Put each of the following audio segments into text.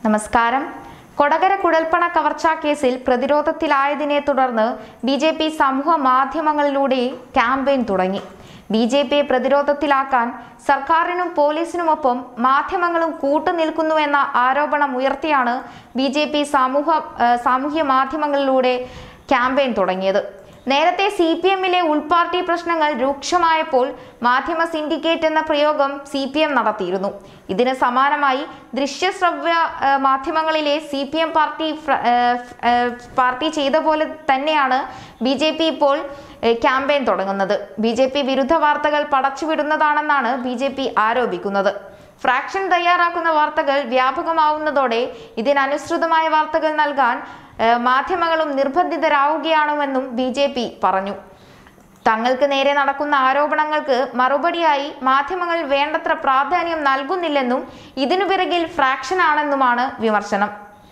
നമസ്കാരം കൊടകര കുഴൽപ്പണ കവർച്ചാ കേസിൽ പ്രതിരോധത്തിലായതിനെ തുടർന്ന് ബി ജെ പി സമൂഹ മാധ്യമങ്ങളിലൂടെ ക്യാമ്പയിൻ തുടങ്ങി ബി ജെ പിയെ പ്രതിരോധത്തിലാക്കാൻ സർക്കാരിനും പോലീസിനുമൊപ്പം മാധ്യമങ്ങളും കൂട്ടുനിൽക്കുന്നുവെന്ന ആരോപണം ഉയർത്തിയാണ് ബി ജെ പി സമൂഹ ഏഹ് സാമൂഹ്യ മാധ്യമങ്ങളിലൂടെ ക്യാമ്പയിൻ തുടങ്ങിയത് നേരത്തെ സി പി എമ്മിലെ ഉൾപാർട്ടി പ്രശ്നങ്ങൾ രൂക്ഷമായപ്പോൾ മാധ്യമ സിൻഡിക്കേറ്റ് എന്ന പ്രയോഗം സി പി എം നടത്തിയിരുന്നു ഇതിന് സമാനമായി ദൃശ്യശ്രവ്യ ആ, മാധ്യമങ്ങളിലെ സി പി എം പാർട്ടി ഫ്ര- ആ, ആ, പാർട്ടി ചെയ്ത പോലെ തന്നെയാണ് ബി ജെ പി ഇപ്പോൾ ഏ, ക്യാമ്പയിൻ തുടങ്ങുന്നത് ബി ജെ പി വിരുദ്ധ വാർത്തകൾ പടച്ചുവിടുന്നതാണെന്നാണ് ബി ജെ പി ആരോപിക്കുന്നത് ഫ്രാക്ഷൻ തയ്യാറാക്കുന്ന വാർത്തകൾ വ്യാപകമാവുന്നതോടെ ഇതിനനുസൃതമായ വാർത്തകൾ നൽകാൻ ഏഹ്, മാധ്യമങ്ങളും നിർബന്ധിതരാവുകയാണെന്നും ബി ജെ പി പറഞ്ഞു തങ്ങൾക്ക് നേരെ നടക്കുന്ന ആരോപണങ്ങൾക്ക് മറുപടിയായി മാധ്യമങ്ങൾ വേണ്ടത്ര പ്രാധാന്യം നൽകുന്നില്ലെന്നും ഇതിനു പിറകിൽ ഫ്രാക്ഷൻ ആണെന്നുമാണ് വിമർശനം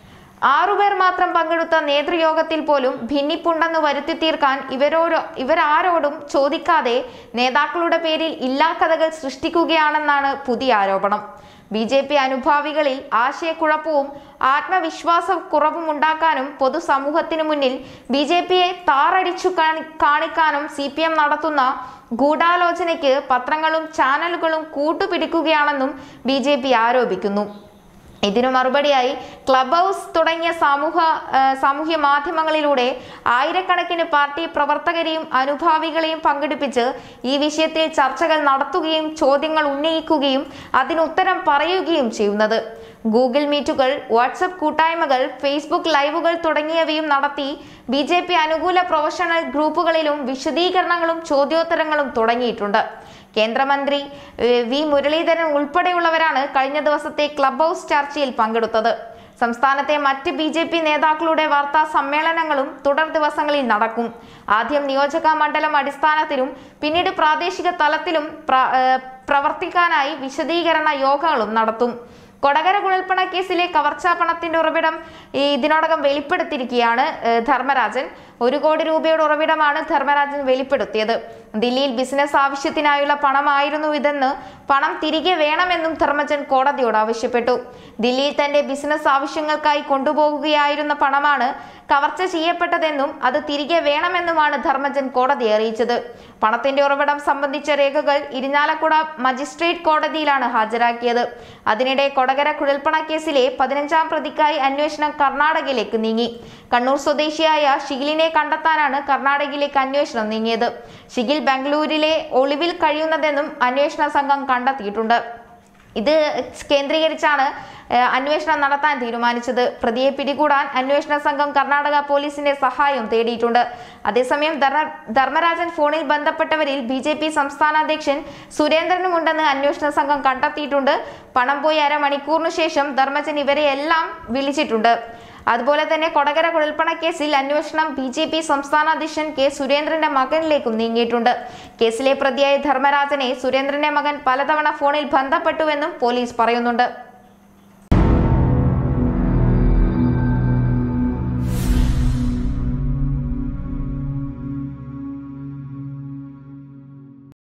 ആറുപേർ മാത്രം പങ്കെടുത്ത നേതൃയോഗത്തിൽ പോലും ഭിന്നിപ്പുണ്ടെന്ന് വരുത്തി തീർക്കാൻ ഇവരോരോ ഇവരാരോടും ചോദിക്കാതെ നേതാക്കളുടെ പേരിൽ ഇല്ലാക്കഥകൾ സൃഷ്ടിക്കുകയാണെന്നാണ് പുതിയ ആരോപണം ബി ജെ പി അനുഭാവികളിൽ ആശയക്കുഴപ്പവും ആത്മവിശ്വാസ കുറവും ഉണ്ടാക്കാനും പൊതുസമൂഹത്തിനു മുന്നിൽ ബി ജെ പിയെ താറടിച്ചു കാണി- കാണിക്കാനും സി പി എം നടത്തുന്ന ഗൂഢാലോചനയ്ക്ക് പത്രങ്ങളും ചാനലുകളും കൂട്ടുപിടിക്കുകയാണെന്നും ബി ജെ പി ആരോപിക്കുന്നു ഇതിനു മറുപടിയായി ക്ലബ് ഹൗസ് തുടങ്ങിയ സമൂഹ ആ, സാമൂഹ്യ മാധ്യമങ്ങളിലൂടെ ആയിരക്കണക്കിന് പാർട്ടി പ്രവർത്തകരെയും അനുഭാവികളെയും പങ്കെടുപ്പിച്ച് ഈ വിഷയത്തിൽ ചർച്ചകൾ നടത്തുകയും ചോദ്യങ്ങൾ ഉന്നയിക്കുകയും അതിനുത്തരം പറയുകയും ചെയ്യുന്നത് ഗൂഗിൾ മീറ്റുകൾ വാട്സപ്പ് കൂട്ടായ്മകൾ ഫേസ്ബുക്ക് ലൈവുകൾ തുടങ്ങിയവയും നടത്തി ബി ജെ പി അനുകൂല പ്രൊഫഷണൽ ഗ്രൂപ്പുകളിലും വിശദീകരണങ്ങളും ചോദ്യോത്തരങ്ങളും തുടങ്ങിയിട്ടുണ്ട് കേന്ദ്രമന്ത്രി ഏഹ്, വി മുരളീധരൻ ഉൾപ്പെടെയുള്ളവരാണ് കഴിഞ്ഞ ദിവസത്തെ ക്ലബ് ഹൗസ് ചർച്ചയിൽ പങ്കെടുത്തത് സംസ്ഥാനത്തെ മറ്റ് ബി ജെ പി നേതാക്കളുടെ വാർത്താ സമ്മേളനങ്ങളും തുടർ ദിവസങ്ങളിൽ നടക്കും ആദ്യം നിയോജക മണ്ഡലം അടിസ്ഥാനത്തിലും പിന്നീട് പ്രാദേശിക തലത്തിലും പ്ര- ഏഹ്, പ്രവർത്തിക്കാനായി വിശദീകരണ യോഗങ്ങളും നടത്തും കൊടകര കുഴൽപ്പണ കേസിലെ കവർച്ചാ പണത്തിന്റെ ഉറവിടം ഈ ഇതിനോടകം വെളിപ്പെടുത്തിയിരിക്കുകയാണ് ഏഹ്, ധർമ്മരാജൻ ഒരു കോടി രൂപയുടെ ഉറവിടമാണ് ധർമ്മരാജൻ വെളിപ്പെടുത്തിയത് ദില്ലിയിൽ ബിസിനസ് ആവശ്യത്തിനായുള്ള പണമായിരുന്നു ഇതെന്ന് പണം തിരികെ വേണമെന്നും ധർമ്മജൻ കോടതിയോട് ആവശ്യപ്പെട്ടു ദില്ലിയിൽ തന്റെ ബിസിനസ് ആവശ്യങ്ങൾക്കായി കൊണ്ടുപോകുകയായിരുന്ന പണമാണ് കവർച്ച ചെയ്യപ്പെട്ടതെന്നും അത് തിരികെ വേണമെന്നുമാണ് ധർമ്മജൻ കോടതിയെ അറിയിച്ചത് പണത്തിന്റെ ഉറവിടം സംബന്ധിച്ച രേഖകൾ ഇരിഞ്ഞാലക്കുട മജിസ്ട്രേറ്റ് കോടതിയിലാണ് ഹാജരാക്കിയത് അതിനിടെ കൊടകര കുഴൽപ്പണ കേസിലെ പതിനഞ്ചാം പ്രതിക്കായി അന്വേഷണം കർണാടകയിലേക്ക് നീങ്ങി കണ്ണൂർ സ്വദേശിയായ ഷിഗിലിനെ കണ്ടെത്താനാണ് കർണാടകയിലേക്ക് അന്വേഷണം നീങ്ങിയത് ഷിഗിൽ ബാംഗ്ലൂരിലെ ഒളിവിൽ കഴിയുന്നതെന്നും അന്വേഷണ സംഘം കണ്ടെത്തിയിട്ടുണ്ട് ഇത് കേന്ദ്രീകരിച്ചാണ് ഏഹ്, അന്വേഷണം നടത്താൻ തീരുമാനിച്ചത് പ്രതിയെ പിടികൂടാൻ അന്വേഷണ സംഘം കർണാടക പോലീസിന്റെ സഹായം തേടിയിട്ടുണ്ട് അതേസമയം ധർമ്മ- ധർമ്മരാജൻ ഫോണിൽ ബന്ധപ്പെട്ടവരിൽ ബി ജെ പി സംസ്ഥാന അധ്യക്ഷൻ സുരേന്ദ്രനുമുണ്ടെന്ന് അന്വേഷണ സംഘം കണ്ടെത്തിയിട്ടുണ്ട് പണം പോയി അരമണിക്കൂറിനു ശേഷം ധർമ്മജൻ ഇവരെ എല്ലാം വിളിച്ചിട്ടുണ്ട് അതുപോലെ തന്നെ കൊടകര കുഴൽപ്പണ കേസിൽ അന്വേഷണം ബി ജെ പി സംസ്ഥാന അധ്യക്ഷൻ കെ സുരേന്ദ്രന്റെ മകനിലേക്കും നീങ്ങിയിട്ടുണ്ട് കേസിലെ പ്രതിയായ ധർമ്മരാജനെ സുരേന്ദ്രന്റെ മകൻ പലതവണ ഫോണിൽ ബന്ധപ്പെട്ടുവെന്നും പോലീസ് പറയുന്നുണ്ട്